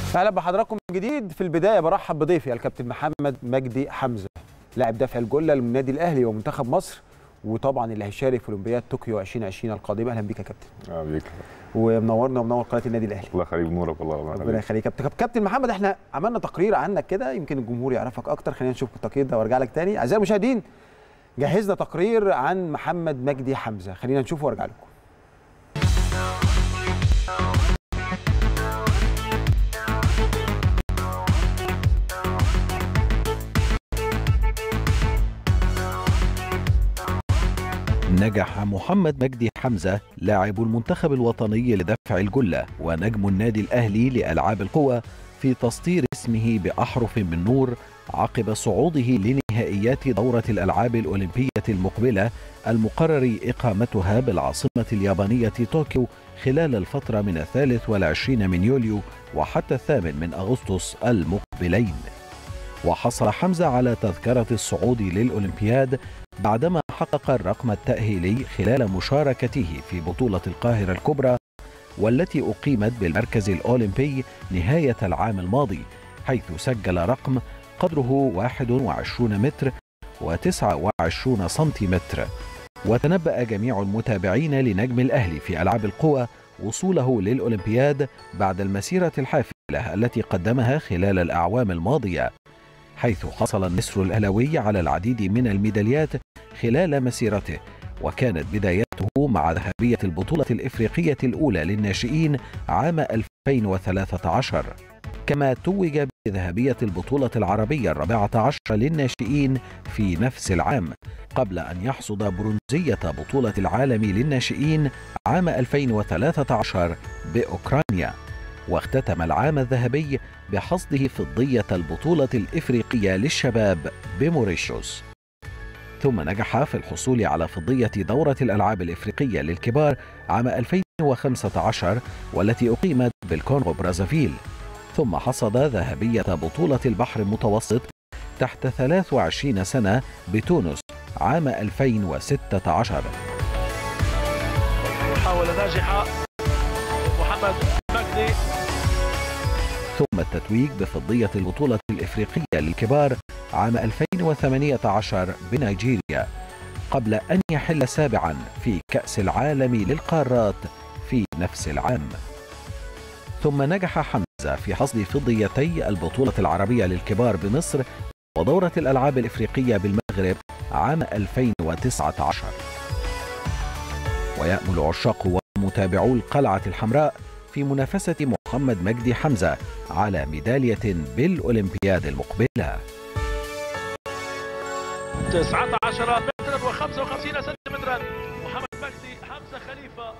اهلا بحضراتكم من جديد في البدايه برحب بضيفي الكابتن محمد مجدي حمزه لاعب دافع الجله للنادي الاهلي ومنتخب مصر وطبعا اللي هيشارك في اولمبياد طوكيو 2020 القادمه اهلا بيك يا كابتن اه بيك ومنورنا ومنور قناه النادي الاهلي الله يخليك نورك والله الله ربنا يخليك يخليك كابتن طب كابتن محمد احنا عملنا تقرير عنك كده يمكن الجمهور يعرفك اكتر خلينا نشوف التقرير ده وارجع لك تاني اعزائي المشاهدين جهزنا تقرير عن محمد مجدي حمزه خلينا نشوفه وارجع لكم نجح محمد مجدي حمزة لاعب المنتخب الوطني لدفع الجلة ونجم النادي الأهلي لألعاب القوى في تسطير اسمه بأحرف من نور عقب صعوده لنهائيات دورة الألعاب الأولمبية المقبلة المقرر إقامتها بالعاصمة اليابانية طوكيو خلال الفترة من الثالث والعشرين من يوليو وحتى الثامن من أغسطس المقبلين وحصل حمزة على تذكرة الصعود للأولمبياد بعدما حقق الرقم التأهيلي خلال مشاركته في بطولة القاهرة الكبرى والتي أقيمت بالمركز الأولمبي نهاية العام الماضي حيث سجل رقم قدره 21 متر و29 سنتيمتر وتنبأ جميع المتابعين لنجم الأهلي في ألعاب القوى وصوله للأولمبياد بعد المسيرة الحافلة التي قدمها خلال الأعوام الماضية حيث حصل النسر الأهلوي على العديد من الميداليات خلال مسيرته وكانت بدايته مع ذهبية البطولة الإفريقية الأولى للناشئين عام 2013 كما توج بذهبية البطولة العربية الرابعة عشر للناشئين في نفس العام قبل أن يحصد برونزية بطولة العالم للناشئين عام 2013 بأوكرانيا واختتم العام الذهبي بحصده فضية البطولة الإفريقية للشباب بموريشيوس ثم نجح في الحصول على فضية دورة الألعاب الإفريقية للكبار عام 2015 والتي أقيمت بالكونغو برازافيل ثم حصد ذهبية بطولة البحر المتوسط تحت 23 سنة بتونس عام 2016 محاولة ناجحة محمد مجدي ثم التتويج بفضية البطولة الإفريقية للكبار عام 2018 بنيجيريا قبل أن يحل سابعا في كأس العالم للقارات في نفس العام ثم نجح حمزة في حصد فضيتي البطولة العربية للكبار بمصر ودورة الألعاب الإفريقية بالمغرب عام 2019 ويأمل عشاق ومتابعو القلعة الحمراء في منافسة محمد مجدي حمزة على ميدالية بالأولمبياد المقبلة 19 مترا و55 سنتيمترا محمد مجدي حمزة خليفة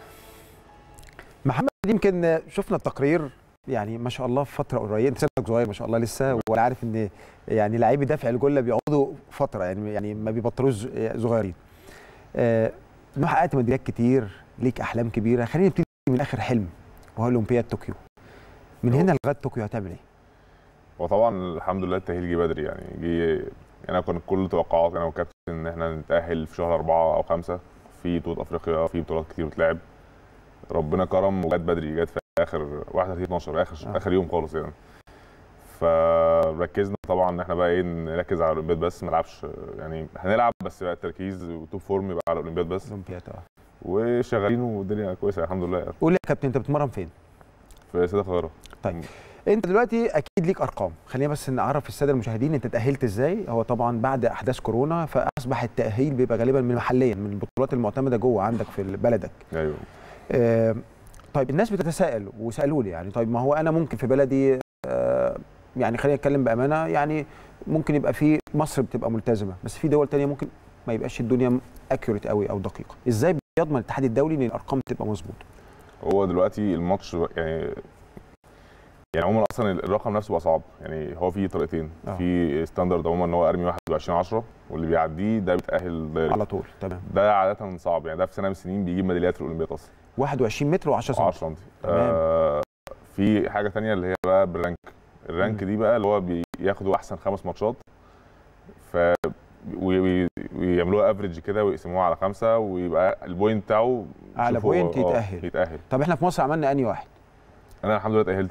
محمد يمكن شفنا التقرير يعني ما شاء الله في فتره قريبه انت سنك صغير ما شاء الله لسه وانا عارف ان يعني لعيبه دافع الجله بيقعدوا فتره يعني يعني ما بيبطلوش صغيرين آه حققت ميداليات كتير ليك احلام كبيره خلينا نبتدي من اخر حلم وهو اولمبياد طوكيو من هنا لغايه طوكيو هتعمل ايه؟ وطبعا الحمد لله التاهيل جه بدري يعني جه انا كنت كل توقعات انا والكابتن ان احنا نتاهل في شهر أربعة او خمسة في بطوله افريقيا في بطولات كتير بتلعب ربنا كرم وجت بدري جت في اخر 31 12 اخر آه. اخر يوم خالص يعني فركزنا طبعا ان احنا بقى ايه نركز على الاولمبياد بس ما نلعبش يعني هنلعب بس بقى التركيز وتوب فورم يبقى على الاولمبياد بس اولمبياد اه وشغالين والدنيا كويسه الحمد لله يعني. قول لي يا كابتن انت بتتمرن فين؟ في سيده القاهره طيب انت دلوقتي اكيد ليك ارقام خلينا بس نعرف الساده المشاهدين انت تاهلت ازاي هو طبعا بعد احداث كورونا فاصبح التاهيل بيبقى غالبا من محليا من البطولات المعتمده جوه عندك في بلدك ايوه آه طيب الناس بتتساءل وسالوا لي يعني طيب ما هو انا ممكن في بلدي آه يعني خلينا نتكلم بامانه يعني ممكن يبقى في مصر بتبقى ملتزمه بس في دول تانية ممكن ما يبقاش الدنيا اكيوريت قوي او دقيقه ازاي بيضمن الاتحاد الدولي ان الارقام تبقى مظبوطه هو دلوقتي الماتش يعني يعني عموما اصلا الرقم نفسه بقى صعب يعني هو في طريقتين آه. في ستاندرد عموما ان هو ارمي 21 10 واللي بيعديه ده بيتاهل دايركت على طول تمام ده عاده صعب يعني ده في سنه من السنين بيجيب ميداليات في الاولمبياد اصلا 21 متر و10 سم 10 سم تمام. آه في حاجه تانية اللي هي بقى بالرانك الرانك مم. دي بقى اللي هو بياخدوا احسن خمس ماتشات ف وي- وي- ويعملوها افريج كده ويقسموها على خمسه ويبقى البوينت بتاعه أعلى شوفوا- بوينت آه، يتأهل. يتاهل طب احنا في مصر عملنا انهي واحد انا الحمد لله اتاهلت اللي هو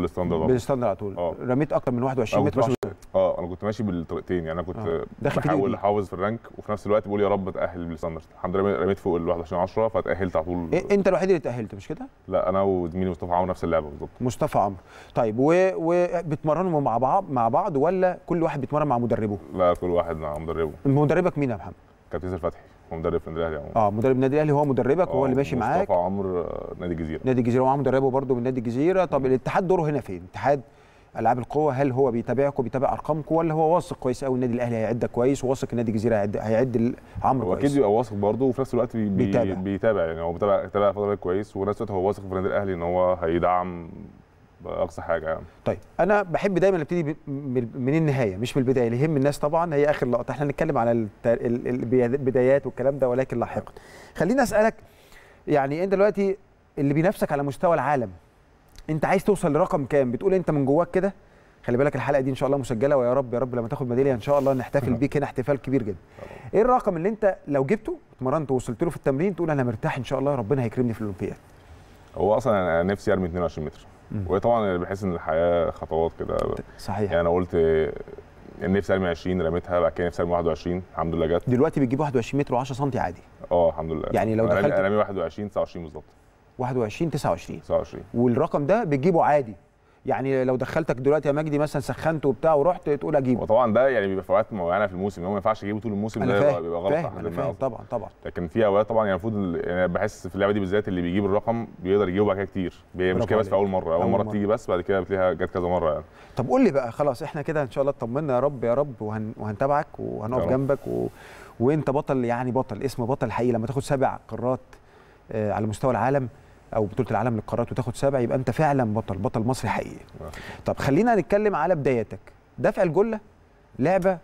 بالستاندرد على طول. بالستاندر على طول اه. رميت اكتر من 21 أنا متر كنت وعشرة. ماشي اه انا كنت ماشي بالطريقتين يعني انا كنت آه. داخل في بحاول دي. احافظ في الرانك وفي نفس الوقت بقول يا رب اتاهل بالستاندرد الحمد لله رميت فوق ال 21 10 فاتاهلت على طول إيه انت الوحيد اللي اتاهلت مش كده لا انا وزميلي مصطفى عمرو نفس اللعبه بالظبط مصطفى عمرو طيب و- وبتمرنوا مع بعض مع بعض ولا كل واحد بيتمرن مع مدربه لا كل واحد مع مدربه مدربك مين يا محمد كابتن ياسر فتحي هو مدرب في النادي الاهلي عموما اه مدرب النادي الاهلي هو مدربك وهو آه، اللي ماشي معاك مصطفى عمرو آه، نادي الجزيره نادي الجزيره ومعاه مدربه برضه من نادي الجزيره طب الاتحاد دوره هنا فين اتحاد العاب القوه هل هو بيتابعكم بيتابع ارقامكم ولا هو واثق كويس قوي النادي الاهلي هيعدك كويس وواثق النادي الجزيره هيعد هيعد ال- عمرو هو اكيد كويس بيبقى واثق برضه وفي نفس الوقت بي بي بيتابع. بيتابع يعني هو بيتابع بيتابع فتره كويس وفي نفس الوقت هو واثق في النادي الاهلي ان هو هيدعم باقصى حاجه يعني طيب انا بحب دايما ابتدي ب- من من النهايه مش من البدايه اللي يهم الناس طبعا هي اخر لقطه احنا هنتكلم على الت- ال- البدايات والكلام ده ولكن لاحقا خليني اسالك يعني انت دلوقتي اللي بينافسك على مستوى العالم انت عايز توصل لرقم كام بتقول انت من جواك كده خلي بالك الحلقه دي ان شاء الله مسجله ويا رب يا رب لما تاخد ميداليه ان شاء الله نحتفل بيك هنا احتفال كبير جدا ايه الرقم اللي انت لو جبته اتمرنت ووصلت له في التمرين تقول انا مرتاح ان شاء الله ربنا هيكرمني في الاولمبياد هو اصلا انا نفسي ارمي 22 متر مم. وهي طبعا بحس ان الحياه خطوات كده صحيح يعني انا قلت يعني نفسي ارمي 20 رميتها بعد كده نفسي ارمي 21 الحمد لله جت دلوقتي بيجيب 21 متر و10 سم عادي اه الحمد لله يعني لو أنا رامي- دخلت- انا رامي 21 29 بالظبط 21 29 29 والرقم ده بتجيبه عادي يعني لو دخلتك دلوقتي يا مجدي مثلا سخنت وبتاع ورحت تقول اجيبه وطبعا ده يعني بيبقى في اوقات معينه في الموسم ان هو ما ينفعش اجيبه طول الموسم انا ده فاهم يبقى, بيبقى غلط فاهم لحد انا ما فاهم أصلاً. طبعا طبعا لكن في اوقات طبعا يعني المفروض ال- يعني بحس في اللعبه دي بالذات اللي بيجيب الرقم بيقدر يجيبه بعد كده كتير هي مش برافو كده بس في عليك. اول مره اول أول مره مرة. بتيجي بس بعد كده بتلاقيها جت كذا مره يعني طب قول لي بقى خلاص احنا كده ان شاء الله اطمنا يا رب يا رب وهن وهنتابعك وهنقف يا رب. جنبك و... وانت بطل يعني بطل اسم بطل حقيقي لما تاخد سبع قارات آه على مستوى العالم او بطوله العالم للقارات وتاخد سبع يبقى انت فعلا بطل بطل مصري حقيقي طب خلينا نتكلم على بداياتك دفع الجله لعبه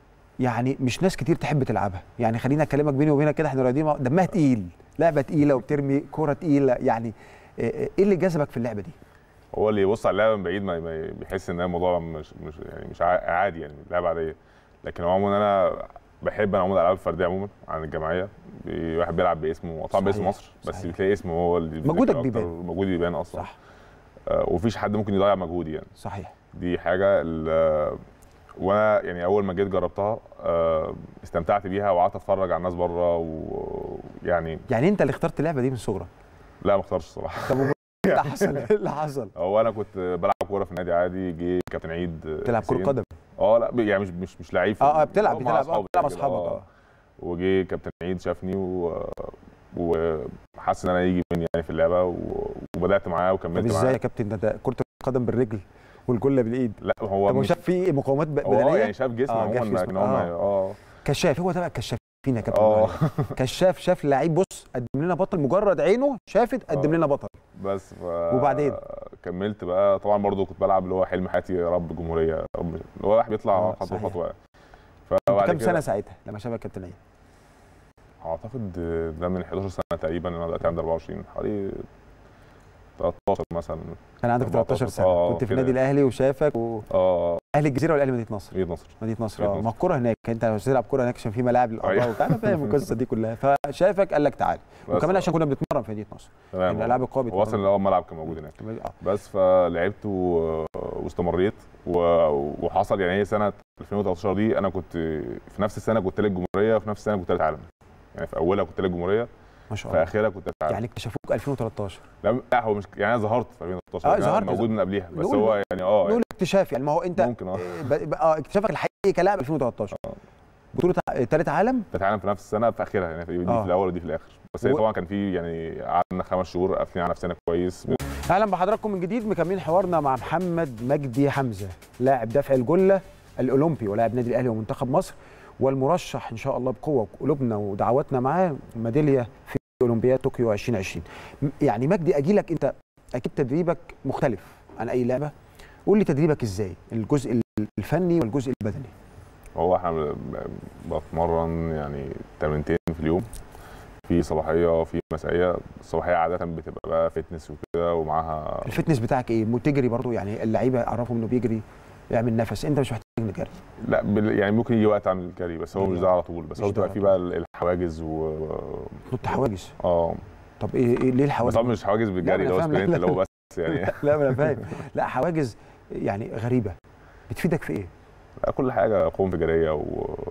يعني مش ناس كتير تحب تلعبها يعني خلينا اكلمك بيني وبينك كده احنا راضيين مع- دمها تقيل لعبه تقيله وبترمي كره تقيله يعني آه، آه، ايه اللي جذبك في اللعبه دي هو اللي يبص على اللعبه من بعيد ما ما بيحس ان الموضوع مش مش يعني مش عا- عادي يعني لعبه عاديه لكن عموما انا بحب انا عموما الالعاب الفرديه عموما عن الجماعيه بي- واحد بيلعب باسمه طبعا باسم صحيح، مصر بس صحيح. بتلاقي اسمه هو اللي مجهودك بيذاكر أكتر، بيبان. مجهودي بيبان اصلا صح آه ومفيش حد ممكن يضيع مجهودي يعني صحيح دي حاجه ال- وانا يعني اول ما جيت جربتها آه استمتعت بيها وقعدت اتفرج على الناس بره ويعني يعني انت اللي اخترت اللعبه دي من صغرك لا ما اختارش الصراحه طب ايه اللي حصل ايه اللي حصل هو انا كنت بلعب كوره في النادي عادي جه كابتن عيد تلعب كره حسين. قدم اه لا يعني مش مش مش لعيب اه اه بتلعب مع بتلعب اه أصحابي بتلعب كده، اصحابك اه وجه كابتن عيد شافني و... وحس ان انا يجي مني يعني في اللعبه و... وبدات معاه طب وكملت ازاي يا معاه كابتن ده, ده كرة القدم بالرجل والجله بالايد لا هو طب هو مش شاف في مقاومات ب- هو آه بدنيه يعني شاف جسمي آه، عموما جاف جسمك، لكن هو ما- اه كشاف هو ده بقى الكشافين يا كابتن اه إبراهيم. كشاف شاف لعيب بص قدم لنا بطل مجرد عينه شافت قدم آه. لنا بطل بس ف... وبعدين؟ كملت بقى طبعا برضو كنت بلعب اللي هو حلم حياتي يا رب جمهوريه يا رب اللي هو واحد بيطلع آه، خطوه صحيح. خطوه يعني كنت فبعد كام كده سنه ساعتها لما شافك كابتن عيد اعتقد ده من 11 سنه تقريبا انا دلوقتي عندي 24 حوالي 13 مثلا كان عندك 13 سنه آه، كنت في كده. النادي الاهلي وشافك واهلي اه الجزيره ولا اهلي مدينه نصر مدينه نصر مدينه نصر مدينة اه نصر. ما الكوره هناك انت لو تلعب كوره هناك عشان في ملاعب للاعضاء أيوة. وبتاع انا فاهم القصه دي كلها فشافك قال لك تعالى بس وكمان عشان كنا بنتمرن في مدينه نصر تمام يعني الالعاب القوى هو اصلا الاول ملعب كان موجود هناك اه بس فلعبت و... واستمريت و... وحصل يعني هي سنه 2013 دي انا كنت في نفس السنه كنت ثالث جمهوريه وفي نفس السنه كنت ثالث عالم يعني في اولها كنت ثالث جمهوريه ما شاء في الله اخرها كنت ثالث عالم يعني اكتشفوك 2013 لا لا هو مش يعني انا ظهرت في 2013 آه، يعني أنا ظهرت. موجود من قبليها بس نقول- هو يعني اه نقول يعني اكتشاف يعني ما هو انت ممكن اه ب- ب- اه اكتشافك الحقيقي كلاعب 2013 آه. بطوله ثالث عالم ثالث عالم في نفس السنه في اخرها يعني في- دي آه. في الاول ودي في الاخر بس هي و- طبعا كان في يعني قعدنا خمس شهور قافلين على نفسنا كويس اهلا بحضراتكم من جديد مكملين حوارنا مع محمد مجدي حمزه لاعب دفع الجله الاولمبي ولاعب نادي الاهلي ومنتخب مصر والمرشح ان شاء الله بقوه قلوبنا ودعواتنا معاه ميداليه في اولمبياد طوكيو 2020 م- يعني مجدي اجي لك انت اكيد تدريبك مختلف عن اي لعبه قول لي تدريبك ازاي الجزء الفني والجزء البدني هو احنا ب- ب- بتمرن يعني تمرينتين في اليوم في صباحيه وفي مسائيه الصباحيه عاده بتبقى بقى فتنس وكده ومعاها الفتنس بتاعك ايه تجري برضو يعني اللعيبه اعرفهم انه بيجري يعمل نفس انت مش محتاج نجري لا بال- يعني ممكن يجي وقت اعمل جري بس هو مش ده على طول بس مش هو ده بتبقى على فيه بقى الحواجز و نط حواجز اه طب ايه, إيه ليه بس الحواجز طبعا مش حواجز بالجري أنا اللي هو فاهم. سبرنت لا، اللي هو بس يعني لا ما انا فاهم لا حواجز يعني غريبه بتفيدك في ايه؟ لا، كل حاجه قوه انفجاريه و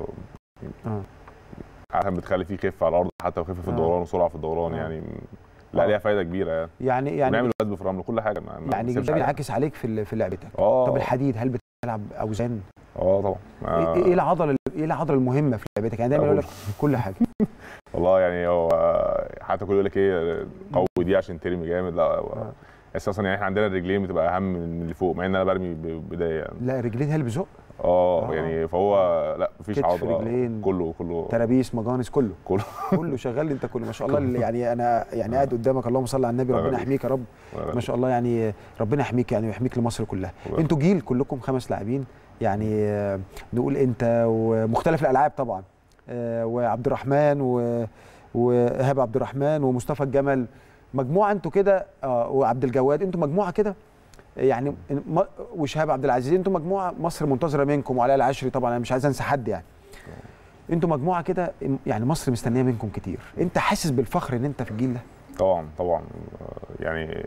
اه عشان بتخلي فيه خفه على الارض حتى وخفه في آه. الدوران وسرعه في الدوران آه. يعني لا آه. ليها فايده كبيره يعني يعني يعني ونعمل وزن في رمل كل حاجه ما ما يعني بنسيبش ده حاجة. بينعكس عليك في ال- في لعبتك اه طب الحديد هل بتلعب اوزان؟ اه طبعا ايه ما- إيه العضله ايه العضله المهمه في لعبتك؟ يعني دايما يقول لك كل حاجه والله يعني هو حتى كل يقول لك ايه قوي دي عشان ترمي جامد لا هو آه. بس اصلا يعني احنا عندنا الرجلين بتبقى اهم من اللي فوق مع ان انا برمي ب- بدايه يعني لا رجلين هي اللي بيزق اه آه. يعني فهو لا مفيش كتف، عضله رجلين. كله كله ترابيس مجانس كله كله. كله شغال انت كله ما شاء الله اللي يعني انا يعني قاعد قدامك اللهم صل على النبي الله ربنا يبارك. يحميك يا رب ما شاء الله يعني ربنا يحميك يعني ويحميك لمصر كلها الله انتوا جيل كلكم خمس لاعبين يعني آه، نقول انت ومختلف الالعاب طبعا آه، وعبد الرحمن و- وايهاب عبد الرحمن ومصطفى الجمل مجموعه انتوا كده آه، وعبد الجواد انتوا مجموعه كده يعني م- وشهاب عبد العزيز انتوا مجموعه مصر منتظره منكم وعلاء العشري طبعا انا مش عايز انسى حد يعني انتوا مجموعه كده يعني مصر مستنيه منكم كتير انت حاسس بالفخر ان انت في الجيل ده طبعا طبعا آه، يعني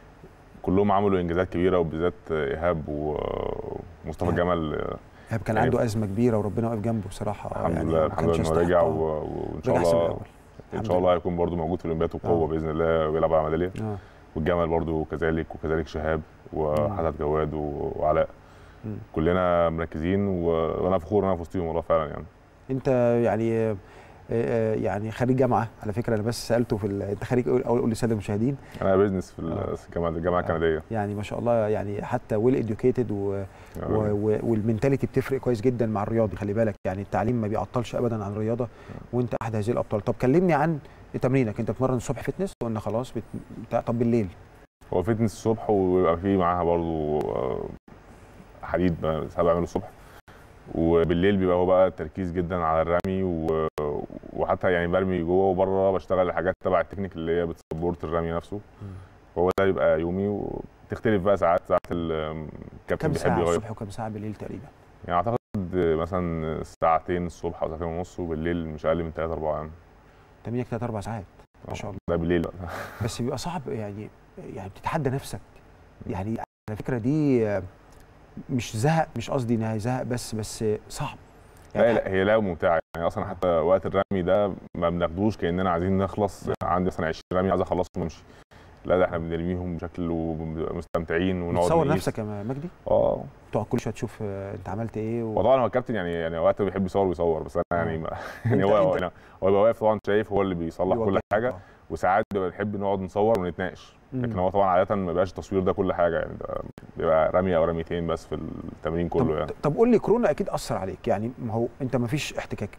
كلهم عملوا انجازات كبيره وبالذات ايهاب ومصطفى إيهاب. جمال آه، ايهاب كان يعني عنده ازمه كبيره وربنا واقف جنبه بصراحه الحمد يعني لله ما الحمد لله كانش انه رجع يستحقها. و- وان شاء رجع حسب الله الاول ان الحمد شاء الله هيكون برضو موجود في الاولمبياد والقوه آه. باذن الله ويلعب على ميداليه اه والجمل برضو كذلك وكذلك شهاب وحسن جواد و- وعلاء مم. كلنا مركزين و- وانا فخور ان انا في وسطهم والله فعلا يعني انت يعني آه، آه، يعني خريج جامعه على فكره انا بس سالته في ال... انت خريج اول قول للساده المشاهدين انا بيزنس في آه. ال- في الجامعه الجامعه الكنديه يعني ما شاء الله يعني حتى ويل اديوكيتد و... و... و... والمنتاليتي بتفرق كويس جدا مع الرياضي خلي بالك يعني التعليم ما بيعطلش ابدا عن الرياضه وانت احد هذه الابطال طب كلمني عن تمرينك انت بتمرن الصبح فتنس وقلنا خلاص بت... بتاع- طب بالليل هو فتنس الصبح ويبقى في معاها برضو آه، حديد ب- ساعات بعمله الصبح وبالليل بيبقى هو بقى التركيز جدا على الرمي و... وحتى يعني برمي جوه وبره بشتغل حاجات تبع التكنيك اللي هي بتسبورت الرمي نفسه هو ده بيبقى يومي وتختلف بقى ساعات ساعات ال- الكابتن كم بيحب ساعه يغير الصبح وكم ساعه بالليل تقريبا يعني اعتقد مثلا ساعتين الصبح او ساعتين ونص وبالليل مش اقل من 3 4 يعني تمرينك 3 4 ساعات ما شاء الله ده بالليل بقى. بس بيبقى صعب يعني يعني بتتحدى نفسك يعني على فكره دي آه، مش زهق مش قصدي انها زهق بس بس صعب لا لا هي لعبه ممتعه يعني اصلا حتى وقت الرمي ده ما بناخدوش كاننا عايزين نخلص عندي مثلا 20 رمي عايز اخلصهم وامشي لا ده احنا بنرميهم بشكل وبنبقى مستمتعين ونقعد تصور نقيس. نفسك يا مجدي اه تقعد كل شويه تشوف آه، انت عملت ايه و... وطبعا هو الكابتن يعني يعني وقت بيحب يصور بيصور بس انا يعني ما يعني أنت- هو هو أنت- هنا- هو بيبقى واقف طبعا شايف هو اللي بيصلح كل بيوجهك. حاجه آه. وساعات بيبقى بنحب نقعد نصور ونتناقش مم. لكن هو طبعا عاده ما بيبقاش التصوير ده كل حاجه يعني ده بيبقى رميه او رميتين بس في التمرين كله طب, يعني طب قول لي كورونا اكيد اثر عليك يعني ما هو انت ما فيش احتكاكك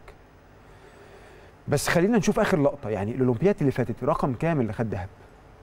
بس خلينا نشوف اخر لقطه يعني الاولمبياد اللي فاتت رقم كام اللي خد ذهب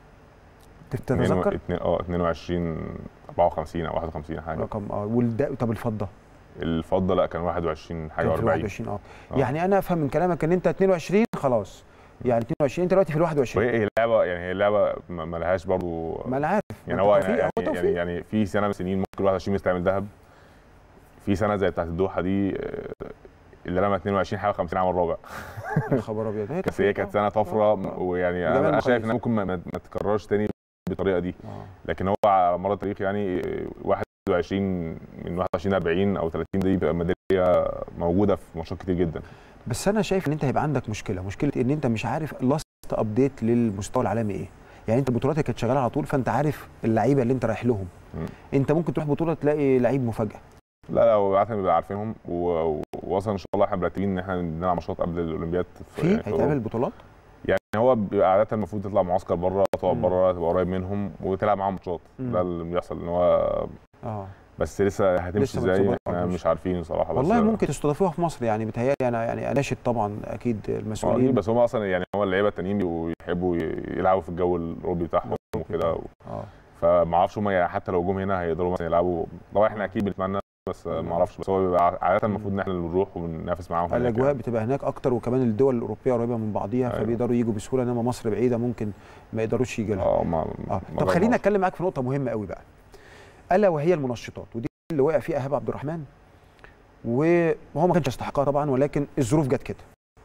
تتذكر اتنين- اه 22 54 او 51 حاجه رقم اه والد... طب الفضه الفضه لا كان 21 حاجه كان في ال و40 21 اه آه. يعني انا افهم من كلامك ان انت 22 خلاص يعني 22 انت دلوقتي في ال 21 وهي هي لعبه يعني هي لعبه ما ما لهاش برضو ما انا عارف يعني ما هو أنت يعني, توفيق، يعني, هو يعني, توفيق. يعني في سنه من السنين ممكن 21 مثل تعمل ذهب في سنه زي بتاعت الدوحه دي آه، اللي رمى 22 حاجه 50 عام الرابع يا خبر ابيض هي بس هي توفيق، كانت آه. سنه طفره آه. ويعني وجمال انا شايف مقاييس. انها ممكن ما, ما ما تتكررش تاني بالطريقه دي آه. لكن هو على مر التاريخ يعني آه، 21 من 21 ل 40 او 30 دي بتبقى ميداليه موجوده في ماتشات كتير جدا بس انا شايف ان انت هيبقى عندك مشكله مشكله ان انت مش عارف لاست ابديت للمستوى العالمي ايه يعني انت البطولات كانت شغاله على طول فانت عارف اللعيبه اللي انت رايح لهم مم. انت ممكن تروح بطوله تلاقي لعيب مفاجاه لا لا هو عاده بيبقى عارفينهم و- واصلا ان شاء الله احنا مرتبين ان احنا نلعب ماتشات قبل الاولمبياد في يعني هيتعمل بطولات يعني هو بيبقى عاده المفروض تطلع معسكر بره تقعد مم. بره تبقى قريب منهم وتلعب معاهم ماتشات مم. ده اللي بيحصل ان هو اه بس لسه هتمشي لسه ما ازاي اتظبطش. احنا مش عارفين صراحه والله بس ممكن تستضيفوها في مصر يعني بتهيألي انا يعني اناشد طبعا اكيد آه، المسؤولين بس هم اصلا يعني هو اللعيبه التانيين بيبقوا يحبوا ي- يلعبوا في الجو الاوروبي بتاعهم وكده اه فما اعرفش هم يعني حتى لو جم هنا هيقدروا مثلا يلعبوا طبعا احنا اكيد بنتمنى بس ما اعرفش بس هو بيبقى عاده المفروض ان احنا اللي نروح وبننافس معاهم هناك الاجواء يعني. بتبقى هناك اكتر وكمان الدول الاوروبيه قريبه من بعضيها أيوة. فبيقدروا يجوا بسهوله انما مصر بعيده ممكن ما يقدروش يجي لها اه ما اه ما طب خليني جربناش. اتكلم معاك في نقطه مهمه قوي بقى الا وهي المنشطات ودي اللي وقع فيها ايهاب عبد الرحمن وهو ما كانش يستحقها طبعا ولكن الظروف جت كده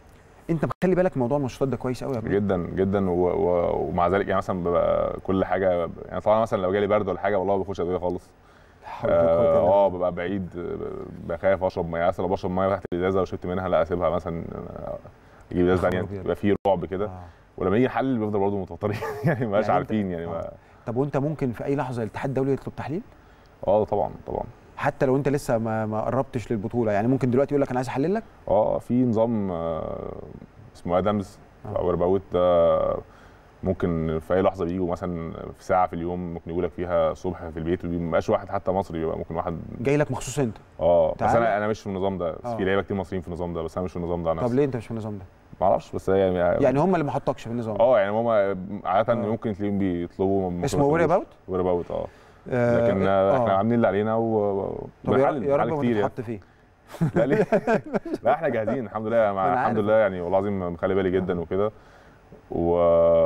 انت مخلي بالك من موضوع المنشطات ده كويس قوي يا ابني جدا جدا و... و... ومع ذلك يعني مثلا ببقى كل حاجه يعني طبعا مثلا لو جالي برد ولا حاجه والله ما باخدش ادويه خالص حول ولا قوة إلا اه بالله. آه، ببقى بعيد ب- بخاف اشرب ميه مثلا لو بشرب ميه تحت الازازه وشربت منها لا اسيبها مثلا آه، اجيب ازازه خبر ثانيه أبيض. يبقى في رعب كده آه. ولما يجي نحلل بيفضل برضه متوترين يعني مبقاش يعني أنت- عارفين يعني آه. ما طب وانت ممكن في اي لحظه الاتحاد الدولي يطلب تحليل اه طبعا طبعا حتى لو انت لسه ما ما قربتش للبطوله يعني ممكن دلوقتي يقول لك انا عايز احلل لك اه في نظام آه، اسمه ادمز آه. او رباوت ده ممكن في اي لحظه بيجوا مثلا في ساعه في اليوم ممكن يقول لك فيها الصبح في البيت ما بيبقاش واحد حتى مصري بيبقى ممكن واحد جاي لك مخصوص انت اه بس تعالى. انا انا مش في النظام ده بس آه. في لعيبه كتير مصريين في النظام ده بس انا مش في النظام ده طب نفسي ليه انت مش في النظام ده ما اعرفش بس هي يعني, يعني هم اللي ما حطكش في النظام اه يعني هم عاده آه. ممكن تلاقيهم بيطلبوا ممكن اسمه ما وري يطلبوش. اباوت وري اباوت اه لكن آه. احنا عاملين اللي علينا و طب يا بنحلل- رب يا رب بنحلل ما كتير يعني. تتحط فيه لا ليه؟ لا احنا جاهزين الحمد لله مع أنا الحمد عارف. لله يعني والله العظيم مخلي بالي جدا وكده و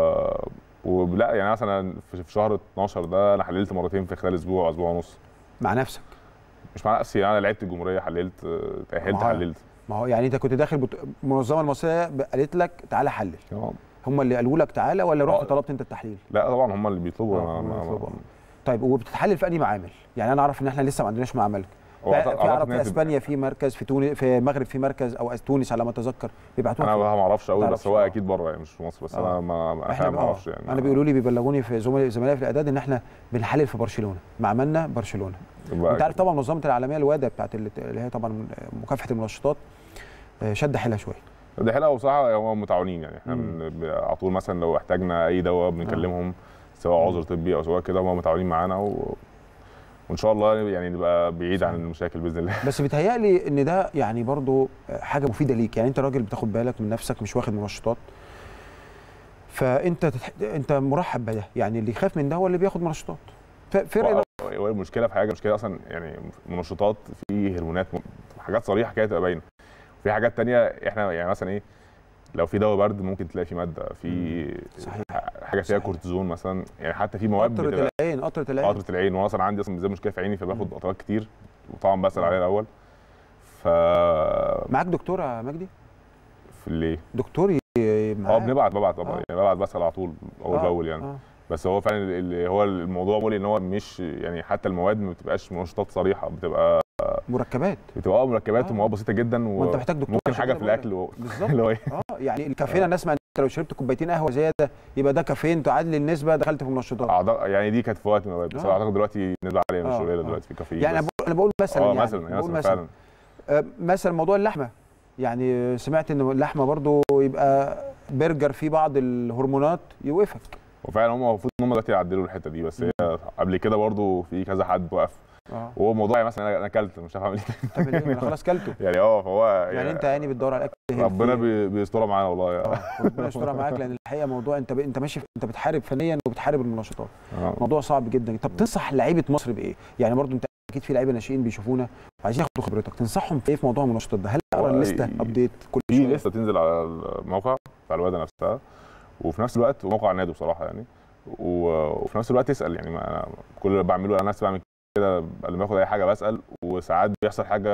ولا يعني مثلا في في شهر 12 ده انا حللت مرتين في خلال اسبوع او اسبوع ونص مع نفسك مش مع نفسي انا لعبت الجمهوريه حللت آه، تاهلت معايا. حللت ما هو يعني انت كنت داخل بط... المنظمه المصريه قالت لك تعالى حلل آه. هم اللي قالوا لك تعالى ولا رحت آه. طلبت انت التحليل لا طبعا هم اللي بيطلبوا آه، أنا- هم اللي أنا- بيطلبوا. طيب وبتتحلل في انهي معامل يعني انا اعرف ان احنا لسه ما عندناش معمل هو في أعتقد- في أعتقد عرب إن هي في تبقى- اسبانيا في مركز في تونس في المغرب في مركز او تونس على ما اتذكر بيبعتوها انا فين؟ ما اعرفش قوي تعرفش، بس هو آه. اكيد بره يعني مش في مصر بس آه. انا ما ما- احنا انا ما آه. اعرفش يعني انا بيقولوا لي بيبلغوني في زملاء زملائي في الاعداد ان احنا بنحلل في برشلونه معملنا برشلونه يبقى انت عارف طبعا منظمه العالميه الوادا بتاعت اللي اللي هي طبعا مكافحه المنشطات آه، شد حيلها شويه دي حلقه وبصراحه هم متعاونين يعني احنا مم. بن- ب- على طول مثلا لو احتاجنا اي دواء بنكلمهم سواء عذر طبي او سواء كده هم متعاونين معانا و... وان شاء الله يعني نبقى بعيد عن المشاكل باذن الله بس بيتهيألي ان ده يعني برضو حاجه مفيده ليك يعني انت راجل بتاخد بالك من نفسك مش واخد منشطات فانت تتح... انت مرحب بده يعني اللي يخاف من ده هو اللي بياخد منشطات ف- فرق هو- هو المشكله في حاجه المشكله اصلا يعني منشطات في هرمونات م- حاجات صريحه كده تبقى باينه في حاجات تانية احنا يعني مثلا ايه لو في دواء برد ممكن تلاقي فيه ماده في صحيح. حاجه فيها صحيح. كورتيزون مثلا يعني حتى في مواد قطره بتبقى العين قطره العين قطره العين وانا اصلا عندي اصلا زي مشكله في عيني فباخد مم. قطرات كتير وطبعا بسال آه. عليها الاول ف معاك دكتور يا مجدي في اللي دكتور ي- اه معاك بنبعت ببعت طبعا آه. يعني ببعت بسال على طول اول آه، باول يعني آه. بس هو فعلا اللي هو الموضوع بقول ان هو مش يعني حتى المواد ما بتبقاش منشطات صريحه بتبقى مركبات بتبقى اه مركبات آه. ومواد بسيطه جدا ما انت محتاج دكتور وممكن عشان حاجه كده في بقول لك. الاكل و... بالظبط اللي هو ايه اه يعني الكافيين انا اسمع ان انت لو شربت كوبايتين قهوه زياده يبقى ده كافيين تعادل النسبه دخلت في منشطات أعضاء- يعني دي كانت في وقت من الاوقات بس آه. اعتقد دلوقتي نسبه عاليه مش آه، قليله آه. دلوقتي في الكافيين يعني انا بس. بقول- انا بقول مثلا اه يعني مثلا بقول مثلا مثلا فعلا آه، مثلا موضوع اللحمه يعني سمعت ان اللحمه برضو يبقى برجر فيه بعض الهرمونات يوقفك وفعلا هم المفروض ان هم دلوقتي يعدلوا الحته دي بس هي قبل كده برضو في كذا حد وقف اه وهو موضوع يعني مثلا انا اكلت مش عارف اعمل ايه طب ليه؟ انا خلاص كلته يعني اه فهو يعني انت يعني بتدور على الاكل ربنا healthy. بي- بيسترها معانا والله اه ربنا يسترها معاك لان الحقيقه موضوع انت ب... انت ماشي انت بتحارب فنيا وبتحارب المنشطات آه. موضوع صعب جدا طب تنصح لعيبه مصر بايه يعني برضو انت اكيد في لعيبه ناشئين بيشوفونا وعايزين ياخدوا خبرتك تنصحهم في ايه في موضوع المنشطات ده هل اقرا هو الليسته ي- ابديت كل في شويه لسه تنزل على الموقع بتاع الوادة نفسها وفي نفس الوقت موقع النادي بصراحه يعني و- وفي نفس الوقت تسال يعني ما أنا كل اللي بعمله انا نفسي بعمل كده لما باخد اي حاجه بسال وساعات بيحصل حاجه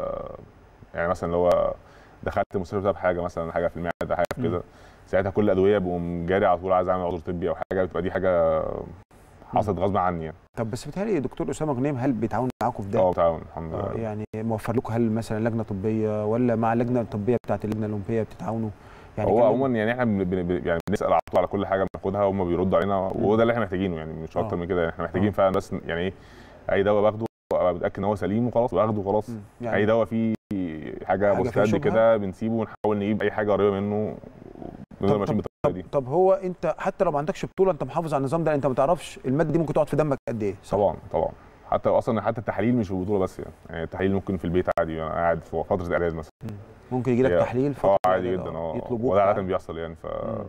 يعني مثلا اللي هو دخلت مستشفى بسبب حاجه مثلا حاجه في المعده حاجه في مم. كده ساعتها كل الادويه بقوم جاري على طول عايز اعمل عذر طبي او حاجه بتبقى دي حاجه حصلت غصب عني يعني طب بس بيتهيألي دكتور اسامه غنيم هل بيتعاون معاكم في ده؟ اه تعاون الحمد آه، لله يعني موفر لكم هل مثلا لجنه طبيه ولا مع اللجنه الطبيه بتاعت اللجنه الاولمبيه بتتعاونوا؟ يعني هو كلم- عموما يعني احنا بن بن يعني بنسال على طول على كل حاجه بناخدها هم بيردوا علينا وهو ده اللي احنا محتاجينه يعني مش اكتر آه. من كده يعني احنا محتاجين آه. فعلا بس يعني ايه اي دواء باخده ابقى متاكد ان هو سليم وخلاص واخده وخلاص مم. اي يعني دواء فيه حاجه حاجة فيها بوستات شبهة؟ كده بنسيبه ونحاول نجيب اي حاجه قريبه منه ونفضل طب- ماشيين طب بالطريقه دي طب هو انت حتى لو ما عندكش بطوله انت محافظ على النظام ده انت ما تعرفش الماده دي ممكن تقعد في دمك قد ايه صح؟ طبعا طبعا حتى اصلا حتى التحاليل مش في البطوله بس يعني يعني التحاليل ممكن في البيت عادي انا قاعد في فتره الاعداد مثلا ممكن يجي لك هي- تحليل فترة اه عادي الإعداد، جدا اه يطلبوك وده عاده تعال. بيحصل يعني ف مم.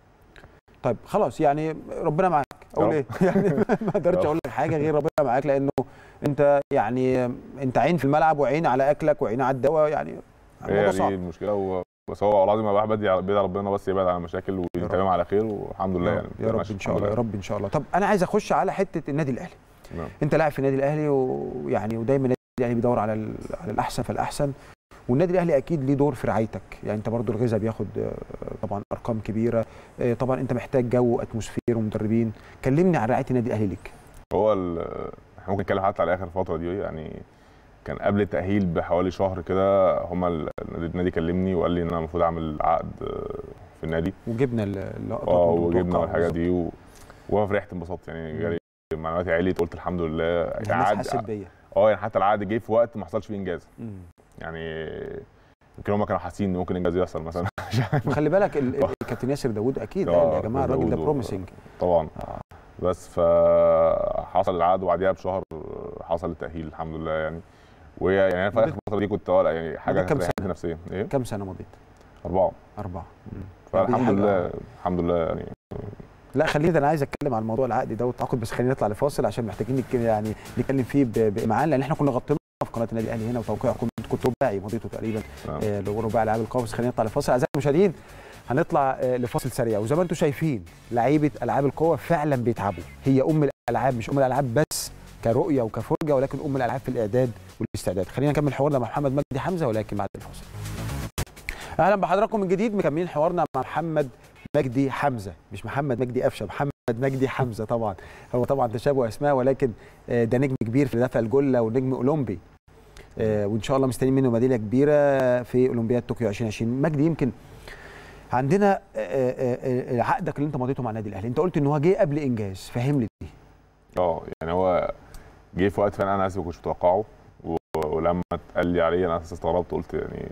طيب خلاص يعني ربنا معاك اقول يا ايه يعني ما اقدرش يا اقول لك حاجه غير ربنا معاك لانه انت يعني انت عين في الملعب وعين على اكلك وعين على الدواء يعني الموضوع هي دي صعب المشكله و... بس هو والله العظيم الواحد بدي بيدعي ربنا بس يبعد عن المشاكل رب. ويتمم على خير والحمد لله يا يعني رب- يا رب ماشي ان شاء الحمد الله يا لله. رب ان شاء الله طب انا عايز اخش على حته النادي الاهلي نعم. انت لاعب في النادي الاهلي ويعني ودايما النادي الاهلي بيدور على ال- على الاحسن فالاحسن والنادي الاهلي اكيد ليه دور في رعايتك يعني انت برضو الغذاء بياخد آه، طبعا ارقام كبيره آه، طبعا انت محتاج جو اتموسفير ومدربين كلمني عن رعايه النادي الاهلي ليك هو ال- احنا ممكن نتكلم حتى على اخر فتره دي يعني كان قبل التاهيل بحوالي شهر كده هما ال- النادي كلمني وقال لي ان انا المفروض اعمل عقد آه، في النادي وجبنا ال- اللقطات اه والمتوقع وجبنا والحاجات بالظبط. دي و... وانا فرحت انبسطت يعني جالي معلوماتي عليت قلت الحمد لله الناس عقد- حست بيا اه يعني حتى العقد جه في وقت ما حصلش فيه انجاز مم. يعني يمكن هم كانوا حاسين ان ممكن انجاز يحصل مثلا مش عارف. وخلي بالك ال- ال- الكابتن ياسر داوود اكيد آه، قال يا جماعه الراجل ده داوود و- بروميسنج طبعا بس فحصل العقد وبعديها بشهر حصل التاهيل الحمد لله يعني وهي يعني انا في اخر الفتره دي كنت اه لا يعني حاجه مدة كام ريحتني سنة؟ نفسيا ايه كم سنه مضيت؟ اربعه اربعه مم. فالحمد حاجة- لله الحمد لله يعني لا خلينا انا عايز اتكلم عن موضوع العقد ده والتعاقد بس خلينا نطلع لفاصل عشان محتاجين نك- يعني نتكلم فيه ب- بامعان لان احنا كنا غطيناه في قناه النادي الاهلي هنا وتوقيع كنت كنت رباعي مضيته تقريبا نعم. آه، رباعي العاب القوى بس خلينا نطلع لفاصل اعزائي المشاهدين هنطلع آه، لفاصل سريع وزي ما انتم شايفين لعيبه العاب القوى فعلا بيتعبوا هي ام الالعاب مش ام الالعاب بس كرؤيه وكفرجه ولكن ام الالعاب في الاعداد والاستعداد خلينا نكمل حوارنا مع محمد مجدي حمزه ولكن بعد الفاصل اهلا بحضراتكم من جديد مكملين حوارنا مع محمد مجدي حمزه مش محمد مجدي قفشه محمد مجدي حمزه طبعا هو طبعا تشابه اسماء ولكن آه، ده نجم كبير في دفع الجله ونجم اولمبي آه، وان شاء الله مستنيين منه ميداليه كبيره في اولمبياد طوكيو 2020 مجدي يمكن عندنا آه، آه، آه، عقدك اللي انت مضيته مع النادي الاهلي انت قلت ان هو جه قبل انجاز فهم لي دي اه يعني هو جه في وقت فعلا انا اسف ما كنتش متوقعه و- ولما اتقال لي عليه انا أساساً استغربت قلت يعني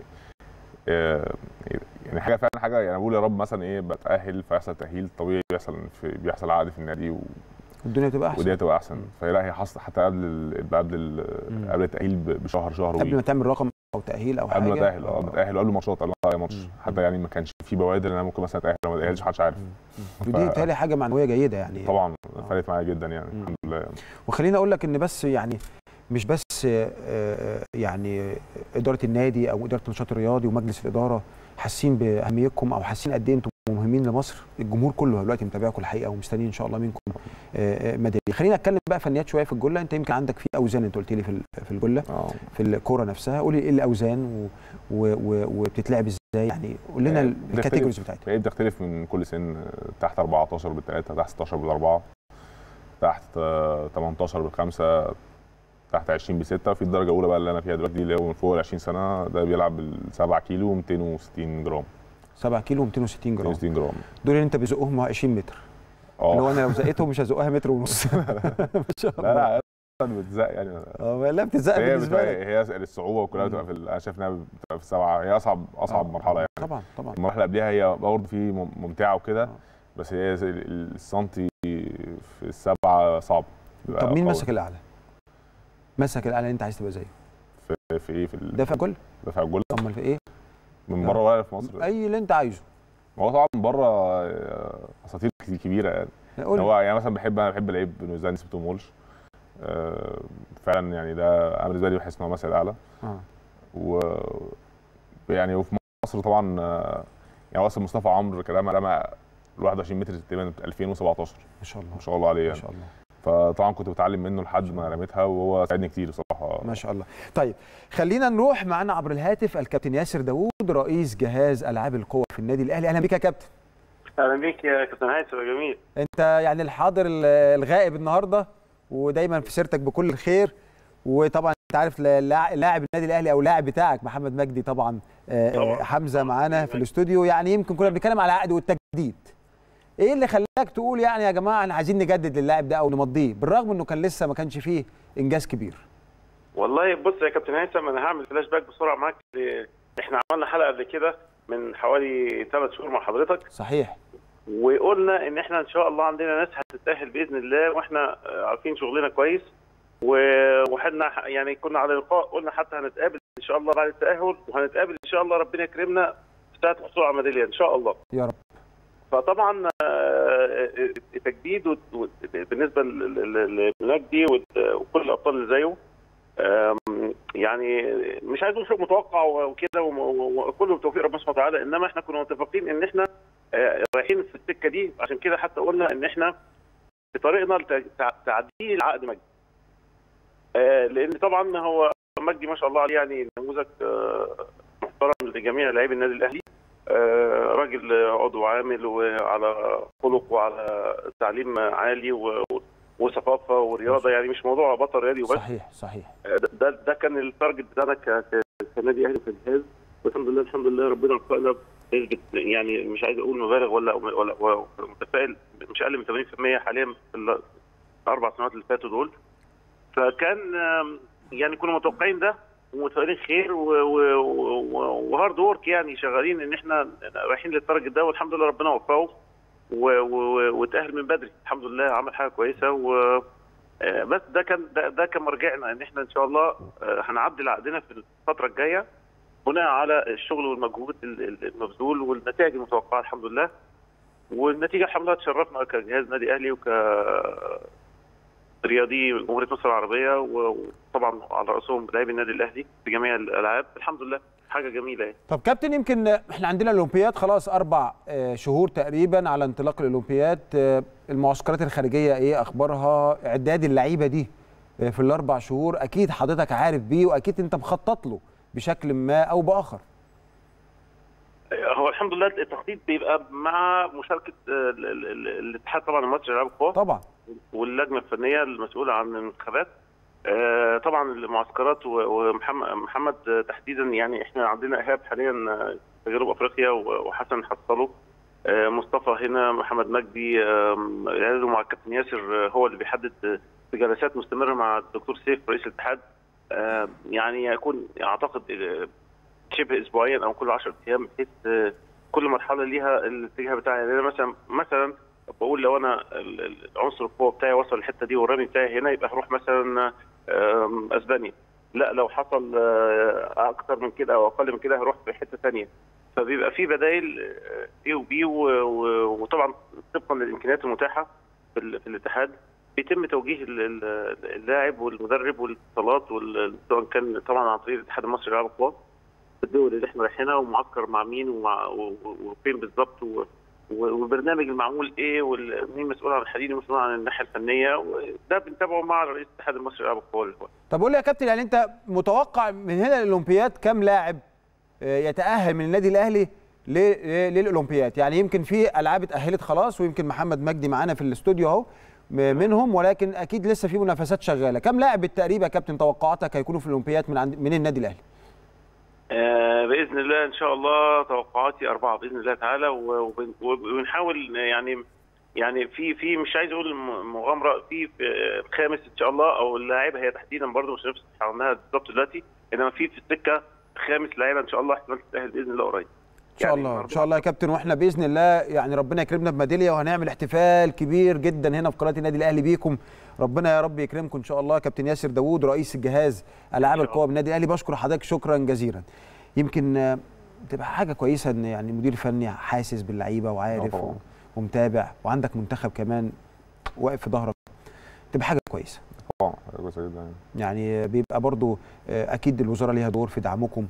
آه، يعني حاجه فعلا حاجه يعني بقول يا رب مثلا ايه بتاهل فيحصل تاهيل طبيعي بيحصل في بيحصل عقد في النادي و- الدنيا تبقى احسن ودي هتبقى احسن مم. فلا هي حصل حتى قبل ال- قبل ال- مم. قبل التاهيل ب- بشهر شهر قبل ما وي تعمل رقم او تاهيل او حاجه قبل ما اتاهل اه بتاهل وقبل ماتشات قبل ما اي ماتش مم. حتى يعني ما كانش في بوادر ان انا ممكن مثلا اتاهل لو ما اتاهلش محدش عارف ودي بتهيألي حاجه معنويه جيده يعني طبعا آه. فرقت معايا جدا يعني مم. الحمد لله وخليني اقول لك ان بس يعني مش بس آه، آه، يعني اداره النادي او اداره النشاط الرياضي ومجلس الاداره حاسين باهميتكم او حاسين قد ايه انتم مهمين لمصر الجمهور كله دلوقتي متابعكم الحقيقه ومستنيين ان شاء الله منكم آه، آه، ميداليه خلينا نتكلم بقى فنيات شويه في الجله انت يمكن عندك في اوزان انت قلت لي في ال- في الجله اه في الكوره نفسها قولي ايه الاوزان و- و- و- وبتتلعب ازاي يعني قول لنا آه، الكاتيجوريز بتاعتها فهي بتختلف من كل سن تحت 14 بالثلاثه تحت 16 بالاربعه تحت آه، 18 بالخمسه تحت 20 بسته في الدرجه الاولى بقى اللي انا فيها دلوقتي دي اللي هو من فوق ال 20 سنه ده بيلعب بال 7 كيلو و260 جرام 7 كيلو و260 جرام 260 جرام دول اللي انت بزقهم 20 متر اللي هو اه انا لو زقتهم مش هزقها متر ونص ما شاء الله لا لا أصلاً بتزق يعني اه لا بتزق هي بالنسبه بتبقى- لك هي الصعوبه وكلها بتبقى في ال- انا شايف انها بتبقى في السبعه هي اصعب اصعب آه، مرحله يعني طبعا طبعا المرحله اللي قبلها هي برضه في مم- ممتعه وكده آه. بس هي زي ال- السنتي في السبعه صعب بيبقى طب مين قوي. مسك الاعلى؟ مسك الاعلى اللي انت عايز تبقى زيه في, في ايه في ال- دافع جول دفع الجول امال في ايه؟ من بره ولا في مصر اي اللي انت عايزه ما هو طبعا من بره آه، اساطير كبيره يعني قول هو يعني مثلا بحب انا بحب لعيب نيوزيلندي اسمه توم وولش آه، فعلا يعني ده انا بالنسبه لي بحس ان هو مثل اعلى اه و يعني وفي مصر طبعا آه، يعني هو اصلا مصطفى عمرو كان رمى رمى ال 21 متر تقريبا 2017 ما شاء الله ما شاء الله عليه ما يعني شاء الله فطبعا كنت بتعلم منه لحد ما رميتها وهو ساعدني كتير بصراحه ما شاء الله طيب خلينا نروح معانا عبر الهاتف الكابتن ياسر داوود رئيس جهاز العاب القوى في النادي الاهلي اهلا بك يا كابتن اهلا بيك يا كابتن هيثم يا جميل انت يعني الحاضر ال- الغائب النهارده ودايما في سيرتك بكل الخير وطبعا انت عارف لا- لاعب النادي الاهلي او لاعب بتاعك محمد مجدي طبعا آه، آه، طبعاً. حمزه معانا في الاستوديو يعني يمكن كنا بنتكلم على عقد والتجديد ايه اللي خلاك تقول يعني يا جماعه احنا عايزين نجدد للاعب ده او نمضيه بالرغم انه كان لسه ما كانش فيه انجاز كبير والله بص يا كابتن هيثم انا هعمل فلاش باك بسرعه معاك ل- احنا عملنا حلقه قبل كده من حوالي ثلاث شهور مع حضرتك صحيح وقلنا ان احنا ان شاء الله عندنا ناس هتتاهل باذن الله واحنا آه، عارفين شغلنا كويس و- وحنا ح- يعني كنا على لقاء قلنا حتى هنتقابل ان شاء الله بعد التاهل وهنتقابل ان شاء الله ربنا يكرمنا في ساعه الحصول على ميداليه ان شاء الله يا رب فطبعا آه، التجديد وت- وت- بالنسبه ل- ل- لمجدي وت- وكل الابطال اللي زيه آم، يعني مش عايز اقول شيء متوقع وكده وم- و- وكله بتوفيق ربنا سبحانه وتعالى انما احنا كنا متفقين ان احنا آه، رايحين في السكه دي عشان كده حتى قلنا ان احنا في طريقنا لتعديل عقد مجدي آه، لان طبعا هو مجدي ما شاء الله عليه يعني نموذج آه، لجميع لاعبي النادي الاهلي آه، راجل عضو عامل وعلى خلق وعلى تعليم عالي و- وثقافه ورياضه يعني مش موضوع بطل رياضي وبس صحيح صحيح ده- ده ده كان التارجت بتاعنا ك- ك- كنادي اهلي وكجهاز والحمد لله الحمد لله ربنا وفقنا بنسبه يعني مش عايز اقول مبالغ ولا ولا ولا- متفائل مش اقل من 80% حاليا في الاربع سنوات اللي فاتوا دول فكان آم، يعني كنا متوقعين ده ومتفائلين خير و- و- و- وهارد وورك يعني شغالين ان احنا رايحين للتارجت ده والحمد لله ربنا وفقه و- و- واتاهل من بدري الحمد لله عمل حاجه كويسه و آه، بس ده كان ده, ده كان مرجعنا ان احنا ان شاء الله آه، هنعدل عقدنا في الفتره الجايه بناء على الشغل والمجهود ال- ال- المبذول والنتائج المتوقعه الحمد لله والنتيجه الحمد لله تشرفنا كجهاز نادي اهلي وك رياضي جمهوريه مصر العربيه و- وطبعا على راسهم لاعبي النادي الاهلي في جميع الالعاب الحمد لله حاجه جميله يعني. طب كابتن يمكن احنا عندنا الاولمبياد خلاص اربع آه، شهور تقريبا على انطلاق الاولمبياد آه، المعسكرات الخارجيه ايه اخبارها اعداد اللعيبه دي آه، في الاربع شهور اكيد حضرتك عارف بيه واكيد انت مخطط له بشكل ما او باخر هو الحمد لله التخطيط بيبقى مع مشاركه آه، ال- ال- ال- الاتحاد طبعا المصري للالعاب القوى طبعا واللجنه الفنيه المسؤوله عن المنتخبات آه، طبعا المعسكرات و- ومحمد محمد تحديدا يعني احنا عندنا ايهاب حاليا آه، في جنوب افريقيا و- وحسن حصله آه، مصطفى هنا محمد مجدي آم، العيال مع الكابتن ياسر آه، هو اللي بيحدد آه، في جلسات مستمره مع الدكتور سيف رئيس الاتحاد آه، يعني يكون اعتقد آه، شبه اسبوعيا او كل 10 ايام بحيث آه، كل مرحله ليها الاتجاه بتاعها يعني أنا مثلا مثلا بقول لو انا ال- ال- العنصر القوه بتاعي وصل الحته دي والرمي بتاعي هنا يبقى هروح مثلا آم، اسبانيا لا لو حصل آه، اكتر من كده او اقل من كده هروح في حته ثانيه فبيبقى في بدائل اي وبي وطبعا طبقا للامكانيات المتاحه في, ال- في الاتحاد بيتم توجيه ال- ال- اللاعب والمدرب والاتصالات وال- سواء كان طبعا عن طريق الاتحاد المصري للالعاب القوى الدول اللي احنا رايحينها ومعسكر مع مين ومع و- و- وفين بالظبط و- و- والبرنامج المعمول ايه ومين مسؤول عن الحديد ومسؤول عن الناحيه الفنيه وده بنتابعه مع رئيس الاتحاد المصري للالعاب القوى دلوقتي. طب قول لي يا كابتن يعني انت متوقع من هنا للاولمبياد كام لاعب آه، يتاهل من النادي الاهلي ل- ل- للاولمبياد يعني يمكن في العاب اتاهلت خلاص ويمكن محمد مجدي معانا في الاستوديو اهو م- منهم ولكن اكيد لسه في منافسات شغاله كام لاعب بالتقريب يا كابتن توقعاتك هيكونوا في الاولمبياد من عند من النادي الاهلي آه، باذن الله ان شاء الله توقعاتي اربعه باذن الله تعالى و- وبن- وبنحاول يعني يعني في في مش عايز اقول م- مغامره في في خامس ان شاء الله او اللاعيبه هي تحديدا برضه مش نفس عنها بالظبط دلوقتي انما في في السكه خامس لاعيبه ان شاء الله احتمال تتاهل باذن الله قريب. ان شاء الله ان شاء الله يا كابتن واحنا باذن الله يعني ربنا يكرمنا بميداليه وهنعمل احتفال كبير جدا هنا في قناه النادي الاهلي بيكم ربنا يا رب يكرمكم ان شاء الله كابتن ياسر داوود رئيس الجهاز العاب القوى بالنادي الاهلي بشكر حضرتك شكرا جزيلا يمكن آه، تبقى حاجه كويسه ان يعني مدير فني حاسس باللعيبه وعارف طبعاً. و- ومتابع وعندك منتخب كمان واقف في ظهرك تبقى حاجه كويسه طبعا حاجة كويسه جدا يعني. يعني بيبقى برضو آه، اكيد الوزاره ليها دور في دعمكم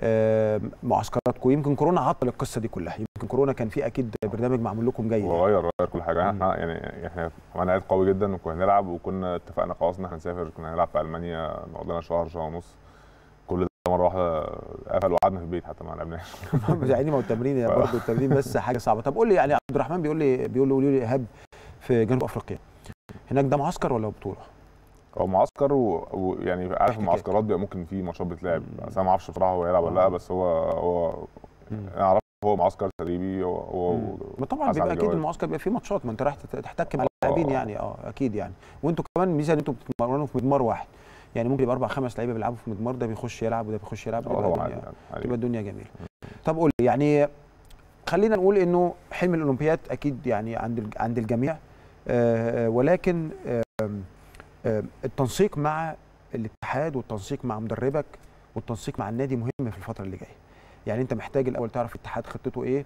آه، معسكراتكم يمكن كورونا عطل القصه دي كلها يمكن كورونا كان في اكيد برنامج معمول لكم جيد يعني. وغير غير كل حاجه احنا يعني احنا عملنا عيد قوي جدا وكنا هنلعب وكنا اتفقنا خلاص ان احنا نسافر كنا هنلعب في المانيا نقعد لنا شهر شهر ونص كل ده مره واحده قفل وقعدنا في البيت حتى ما لعبناش يعني ما هو التمرين يا برضه التمرين بس حاجه صعبه طب قول لي يعني عبد الرحمن بيقول لي بيقول لي قولوا لي ايهاب في جنوب افريقيا هناك ده معسكر ولا بطوله؟ هو معسكر ويعني و... يعني عارف احتكاك. المعسكرات بيبقى ممكن في ماتشات بتلعب مم. بس انا ما اعرفش بصراحه هو يلعب ولا لا آه. بس هو هو مم. انا اعرف هو معسكر تدريبي هو هو ما طبعا حسب بيبقى اكيد الجواز. المعسكر بيبقى فيه ماتشات ما انت رايح تت- تحتك مع آه. اللاعبين يعني اه اكيد يعني وانتوا كمان ميزه ان انتوا بتتمرنوا في مضمار واحد يعني ممكن يبقى اربع خمس لعيبه بيلعبوا في مضمار ده بيخش يلعب وده بيخش يلعب اه تبقى طبعا عادي الدنيا يعني. عادي. تبقى الدنيا جميله طب قول لي يعني خلينا نقول انه حلم الاولمبياد اكيد يعني عند الج- عند الجميع آه، آه، ولكن آم، آم، التنسيق مع الاتحاد والتنسيق مع مدربك والتنسيق مع النادي مهم في الفتره اللي جايه يعني انت محتاج الاول تعرف الاتحاد خطته ايه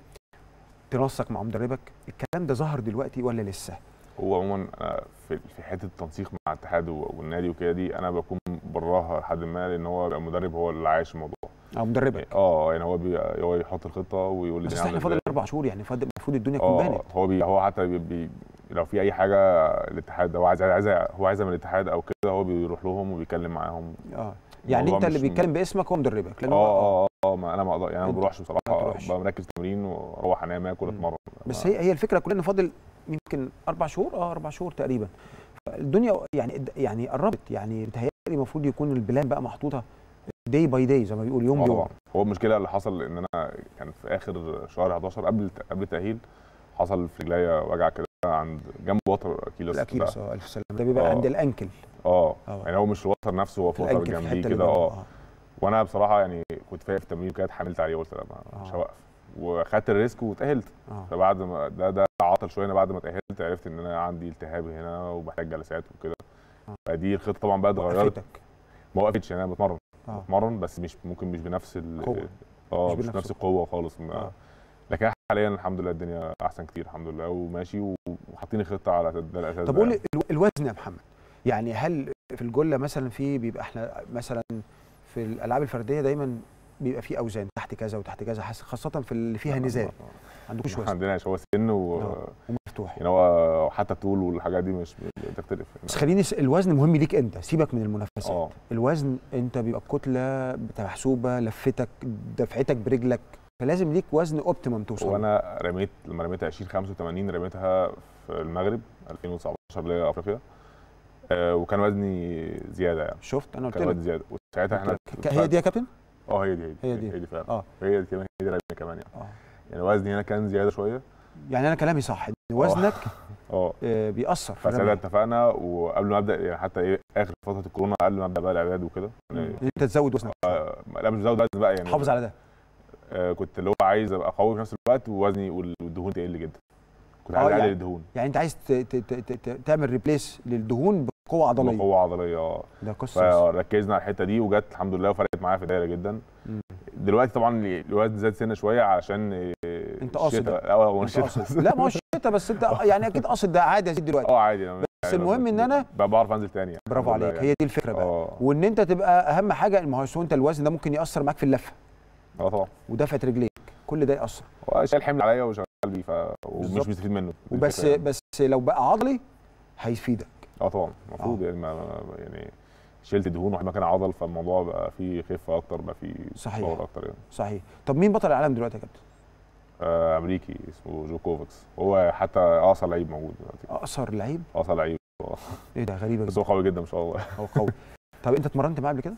تنسق مع مدربك الكلام ده ظهر دلوقتي ولا لسه هو عموما آه، في في حته التنسيق مع الاتحاد و- والنادي وكده دي انا بكون براها لحد ما لان هو بيبقى المدرب هو اللي عايش الموضوع او مدربك اه يعني هو بي هو يحط الخطه ويقول لي بس دي احنا عاملة فاضل إزاي. اربع شهور يعني فاضل المفروض الدنيا تكون اه بانت هو بي هو حتى بي بي لو في اي حاجه الاتحاد هو عايز عايز هو عايزها من الاتحاد او كده هو بيروح لهم وبيتكلم معاهم اه يعني الموضوع انت اللي مش- بيتكلم باسمك هو مدربك لان اه هو اه اه ما انا ما اقدر يعني انا ما أنت بروحش ما بصراحه بتروحش. ببقى مركز تمرين واروح انام اكل مم. اتمرن بس ما- هي هي الفكره كلها ان فاضل يمكن اربع شهور اه اربع شهور تقريبا الدنيا يعني يعني قربت يعني بتهيألي المفروض يكون البلان بقى محطوطه داي باي داي زي ما بيقول يوم آه بيوم طبعا هو المشكله اللي حصل ان انا كان في اخر شهر 11 قبل قبل التاهيل حصل في رجليا وجع كده عند جنب وتر اكيلوس الاكيلس اه الف سلامه ده بيبقى آه. عند الانكل اه اه يعني هو مش الوتر نفسه هو في في وتر الانكل في الحته جنبيه اللي كده جنبه. اه وانا بصراحه يعني كنت فايق في التمرين وكده اتحملت عليه قلت لا ما- مش آه. هوقف وخدت الريسك وتاهلت اه فبعد ما ده ده عطل شويه انا بعد ما اتاهلت عرفت ان انا عندي التهاب هنا ومحتاج جلسات وكده آه. فدي الخطه طبعا بقى اتغيرت وقفتك ما وقفتش يعني انا بتمرن اه بتمرن بس مش ممكن مش بنفس ال قوة. اه مش مش, بنفس بنفس القوه خالص ما آه. لكن إحنا حاليا الحمد لله الدنيا احسن كتير الحمد لله وماشي و- وحاطين خطه على ده الاساس طب ده قول يعني. لي الو- الوزن يا محمد يعني هل في الجله مثلا في بيبقى احنا مثلا في الالعاب الفرديه دايما بيبقى في اوزان تحت كذا وتحت كذا حس- خاصه في اللي فيها نزال عندكوش ما وزن عندناش هو سن و آه. ومفتوح يعني هو حتى الطول والحاجات دي مش بتختلف بس خليني س- الوزن مهم ليك انت سيبك من المنافسات اه الوزن انت بيبقى الكتله بتبقى محسوبه لفتك دفعتك برجلك فلازم ليك وزن اوبتيمم توصل له. وانا رميت لما رميت 20 85 رميتها في المغرب 2019 اللي هي افريقيا آه وكان وزني زياده يعني شفت انا قلت كان لك وزني زياده وساعتها احنا ك- هي دي يا كابتن اه هي دي هي هي دي دي. هي دي فعلا اه هي دي كمان هي دي رمية كمان يعني اه يعني وزني هنا كان زياده شويه يعني انا كلامي صح ان وزنك اه آه، بيأثر في فساعتها الرمي. اتفقنا وقبل ما ابدا يعني حتى ايه اخر فتره الكورونا قبل ما ابدا بقى الاعداد وكده يعني ان انت تزود وزنك آه لا مش بزود وزن بقى يعني تحافظ على ده آه كنت اللي هو عايز ابقى قوي في نفس الوقت ووزني والدهون تقل جدا كنت آه، عايز يعني- اقلل الدهون يعني انت عايز ت- ت- ت- ت- تعمل ريبليس للدهون بقوه عضليه قوه عضليه اه ده قصه فركزنا على الحته دي وجت الحمد لله وفرقت معايا في الدايره جدا مم. دلوقتي طبعا الوزن زاد سنه شويه علشان آه، أنت قاصد الشتاء. اه هو أنت الشتاء قاصد. لا ما هو الشتاء بس انت يعني اكيد قاصد ده عادي ازيد دلوقتي اه عادي أنا بس المهم إن أنا- بقى بعرف انزل تاني يعني. برافو الحمد لله عليك يعني. هي دي الفكره بقى اه وان انت تبقى اهم حاجه ما هو أصل انت الوزن ده ممكن ياثر معاك في اللفه اه طبعا ودفعه رجليك كل ده ياثر هو شايل حمل عليا وشغال بيه ف... ومش بالظبط. مستفيد منه دي وبس الفكرة يعني. بس لو بقى عضلي هيفيدك اه طبعا المفروض يعني ما ما- يعني شلت دهون وحط مكان عضل فالموضوع بقى فيه خفه اكتر بقى فيه صحيح. باور اكتر يعني صحيح طب مين بطل العالم دلوقتي يا كابتن آه امريكي اسمه جو كوفكس هو حتى اقصر لعيب موجود دلوقتي اقصر لعيب اقصر لعيب ايه ده غريبه بس جدا هو قوي جدا ما شاء الله هو قوي طب انت اتمرنت معاه قبل كده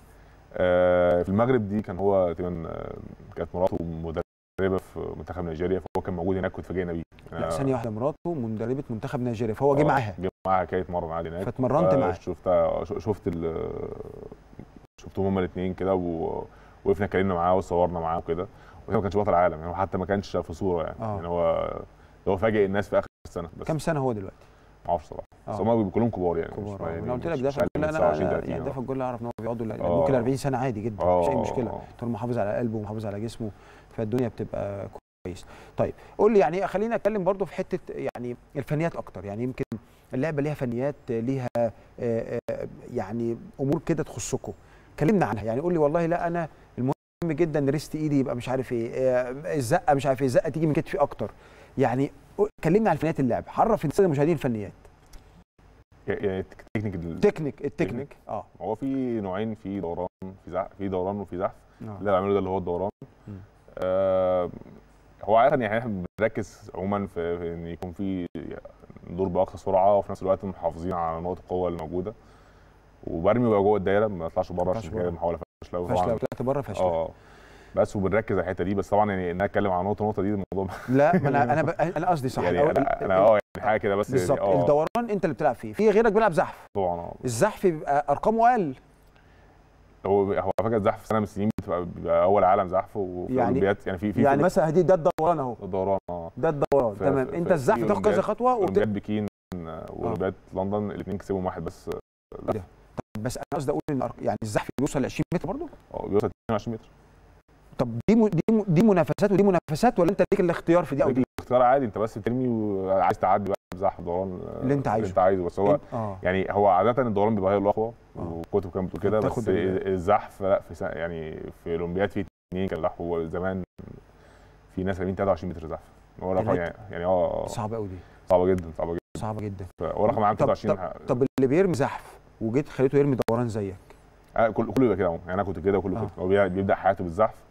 آه في المغرب دي كان هو تقريبا آه، كانت مراته مدربه في منتخب نيجيريا فهو كان موجود هناك كنت فاجئنا بيه لا آه، ثانيه واحده مراته مندربه منتخب نيجيريا فهو جه آه، معاها جه معاها كانت مره عادي هناك فاتمرنت معاه شفتها شفت ال شفتهم هما الاثنين كده ووقفنا اتكلمنا معاه وصورنا معاه وكده وهو ما كانش بطل عالم يعني هو حتى ما كانش في صوره يعني, آه. يعني هو هو فاجئ الناس في اخر السنه بس كام سنه هو دلوقتي ما اعرفش صراحه بس آه. هم كلهم كبار يعني مش- كبار آه. يعني انا قلت لك مش- ده مش في أقل الجول من انا 29 أنا- 30 يعني ده آه. في الجول اعرف ان هو بيقعدوا لا- آه. ممكن 40 سنه عادي جدا آه، مفيش اي آه، مشكله آه. طول ما محافظ على قلبه ومحافظ على جسمه فالدنيا بتبقى كويس طيب قول لي يعني خلينا اتكلم برضو في حته يعني الفنيات اكتر يعني يمكن اللعبه ليها فنيات ليها آه، آه، يعني امور كده تخصكم كلمنا عنها يعني قول لي والله لا انا المهم جدا ريست ايدي يبقى مش عارف ايه آه، الزقه مش عارف ايه الزقه تيجي من كتفي اكتر يعني قول- كلمنا عن فنيات اللعب عرف الساده المشاهدين الفنيات يعني التكنيك ال- تكنيك التكنيك اه هو في نوعين في دوران في زحف في دوران وفي زحف آه. اللي بعمله ده اللي هو الدوران مم. آه هو عاده يعني احنا بنركز عموما في, في ان يكون في دور باقصى سرعه وفي نفس الوقت محافظين على نقط القوه اللي موجوده وبرمي بقى جوه الدايره ما اطلعش بره تطلعش عشان بره. كده محاوله فاشله فاشله وطبعا وطلعت بره فاشله اه بس وبنركز على الحته دي بس طبعا يعني ان انا اتكلم عن نقطه نقطه دي الموضوع لا ما انا انا ب... انا قصدي صح يعني الأول- انا انا اه يعني حاجه كده بس يعني بالظبط اه الدوران انت اللي بتلعب فيه في غيرك بيلعب زحف طبعا اه الزحف بيبقى ارقامه اقل هو هو على فكره الزحف سنه من السنين بتبقى بيبقى اول عالم زحف وفي يعني- الاولمبياد يعني في في يعني في مثلا هدي ده الدوران اهو الدوران اه ده الدوران ف- تمام ف- انت ف- الزحف في تاخد كذا أولمبياد- خطوه وبت... اولمبياد بكين واولمبياد لندن الاثنين كسبهم واحد بس بس انا قصدي اقول ان أرق- يعني الزحف بيوصل ل 20 متر برضه اه بيوصل 22 متر طب دي م... دي م... دي منافسات ودي منافسات ولا انت ليك الاختيار في دي او دي الاختيار عادي انت بس بترمي وعايز تعدي بقى بزحف دوران اللي أنت عايزه. اللي انت عايزه بس هو إنت- اه يعني هو عاده الدوران بيبقى هي الاقوى آه. وكتب كانت بتقول كده بتاخد بس ال- الزحف لا في سنة يعني في الاولمبياد في اثنين كان زحف هو زمان في ناس رامين 23 متر زحف هو رقم تلاتة. يعني يعني اه صعبه قوي دي صعبه جدا صعبه جدا صعبه جدا هو رقم عام طب 23 طب, طب اللي بيرمي زحف وجيت خليته يرمي دوران زيك آه، كل كله يبقى كده اهو. يعني انا كنت كده وكله آه. كده هو بي- بيبدا حياته بالزحف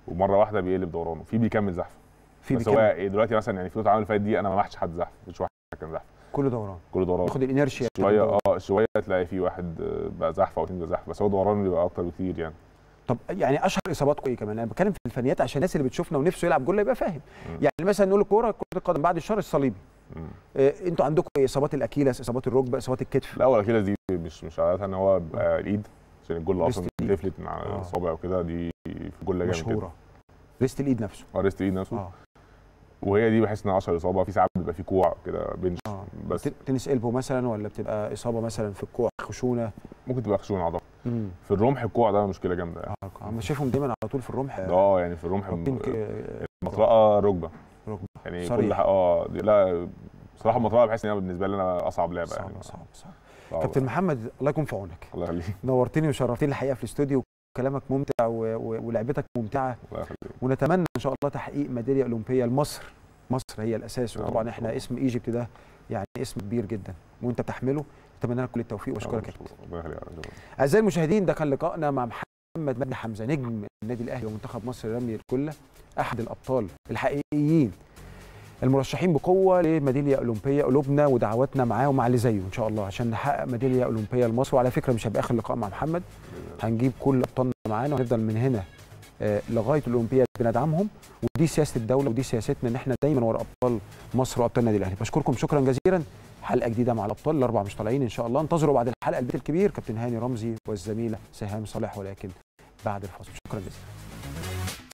ومره واحده بيقلب دورانه في بيكمل زحف في بس هو بيكمل إيه دلوقتي مثلا يعني في العام اللي فاتت دي انا ما محتش حد زحف مش واحد كان زحف كل دوران كل دوران ياخد الانرشيا شويه اه شويه تلاقي في واحد آه، بقى زحف او اتنين بقى زحف بس هو دورانه بيبقى اكتر بكتير يعني طب يعني اشهر اصاباتكم ايه كمان انا بتكلم في الفنيات عشان الناس اللي بتشوفنا ونفسه يلعب جول يبقى فاهم مم. يعني مثلا نقول الكوره كره القدم بعد الشهر الصليبي مم. إيه انتوا عندكم ايه اصابات الاكيلس اصابات الركبه اصابات الكتف الاول اكيد دي مش مش عاده ان هو بيبقى الايد عشان الجول ريست اصلا الإيد. تفلت مع آه. الاصابع وكده دي في جول جامد كده مشهوره ريست الايد نفسه اه ريست الايد نفسه اه وهي دي بحس انها اشهر اصابه في ساعات بيبقى في كوع كده بنش اه بس ت- تنس قلبه مثلا ولا بتبقى اصابه مثلا في الكوع خشونه ممكن تبقى خشونه عضله امم في الرمح الكوع ده مشكله جامده يعني اه انا شايفهم دايما على طول في الرمح ده اه يعني في الرمح حاطين ك- المطرقه ركبه ركبه يعني صريح. كل ح- اه دي- لا بصراحه المطرقه بحس ان هي بالنسبه لي انا اصعب لعبه صعب يعني صعب صعب صعبة. كابتن محمد الله يكون في عونك الله يخليك نورتني وشرفتني الحقيقه في الاستوديو كلامك ممتع و... و... ولعبتك ممتعه الله يخليك ونتمنى ان شاء الله تحقيق ميداليه اولمبيه لمصر مصر هي الاساس يا رب وطبعا إن احنا شاء اسم ايجيبت ده يعني اسم كبير جدا وانت بتحمله اتمنى لك كل التوفيق واشكرك يا كابتن الله يخليك يا رب. اعزائي المشاهدين ده كان لقائنا مع محمد مجدي حمزه نجم النادي الاهلي ومنتخب مصر لرمي الكله احد الابطال الحقيقيين المرشحين بقوه لميداليه اولمبيه قلوبنا ودعواتنا معاه ومع اللي زيه ان شاء الله عشان نحقق ميداليه اولمبيه لمصر وعلى فكره مش هيبقى اخر لقاء مع محمد هنجيب كل ابطالنا معانا وهنفضل من هنا آه، لغايه الاولمبياد بندعمهم ودي سياسه الدوله ودي سياستنا ان احنا دايما ورا ابطال مصر وابطال النادي الاهلي بشكركم شكرا جزيلا حلقه جديده مع الابطال الاربع مش طالعين ان شاء الله انتظروا بعد الحلقه البيت الكبير كابتن هاني رمزي والزميله سهام صالح ولكن بعد الفاصل شكرا جزيلا